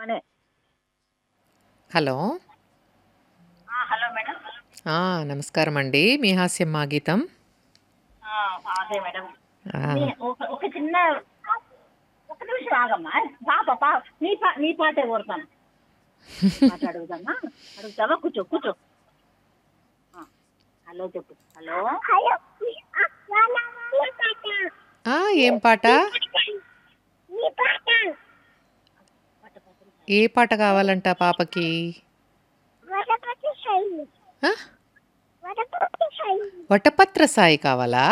మనే హలో ఆ, hello madam ఆ, నమస్కారం అండి మీ హాస్యం మా గీతం ఆ, అదే మేడం ఆ, నీ- ఒక ఒక చిన్న ఒక నిమిషం ఆగమ్మా పాప పా నీ పా నీ పాటే కోరుతాను పాట అడుగుదామా అడుగుతావా కూర్చో కూర్చో ఆ, హలో చెప్పు హలో హలో ఆ, ఏం పాట ఏ పాట కావాలంట పాపకి ఆ? వటపత్ర సాయి కావాలా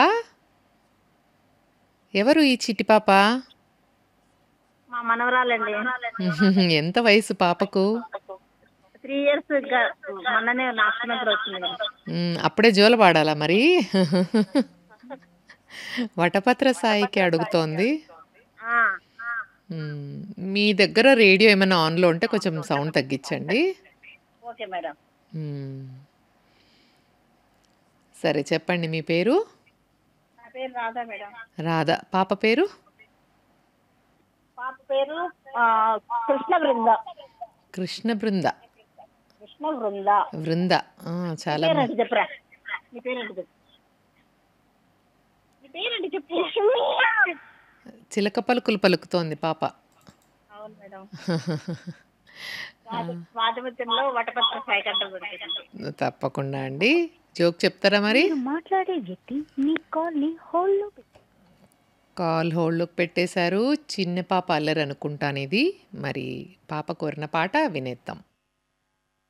ఎవరు ఈ చిట్టి పాప మా మనవరాలండి ఎంత వయసు పాపకు త్రీ ఇయర్స్ మొన్ననే నాకున్నప్పుడు వచ్చింది కదా. మ్, అప్పుడే జోల పాడాలా మరి వటపత్ర సాయికి అడుగుతోంది ఆ, మ్, మీ దగ్గర రేడియో ఏమైనా ఆన్లో ఉంటే కొంచెం సౌండ్ తగ్గించండి ఓకే మేడం మ్. సరే చెప్పండి మీ పేరు నా పేరు రాధా మేడం రాధా పాప పేరు పాప పేరు ఆ, కృష్ణ బృంద కృష్ణ బృంద కృష్ణ బృంద బృంద ఆ, చాలా బా- పేరేంటి చెప్పరా నీ పేరేంటి చెప్పు నీ పేరేంటి చెప్పు చిలక పలుకులు పలుకుతోంది పాప అవును మేడం స్వాతిముత్యంలో వటపత్ర సాయి కంట పెడుతుంది తప్పకుండా అండి జోక్ చెప్తారా మరి మీరు మాట్లాడే వ్యక్తి మీ కాల్ ని హోల్డ్ లో కాల్ హోల్డ్లోకి పెట్టేశారు చిన్న పాప అల్లరి అనుకుంటాను ఇది మరి పాప కోరిన పాట వినేద్దాం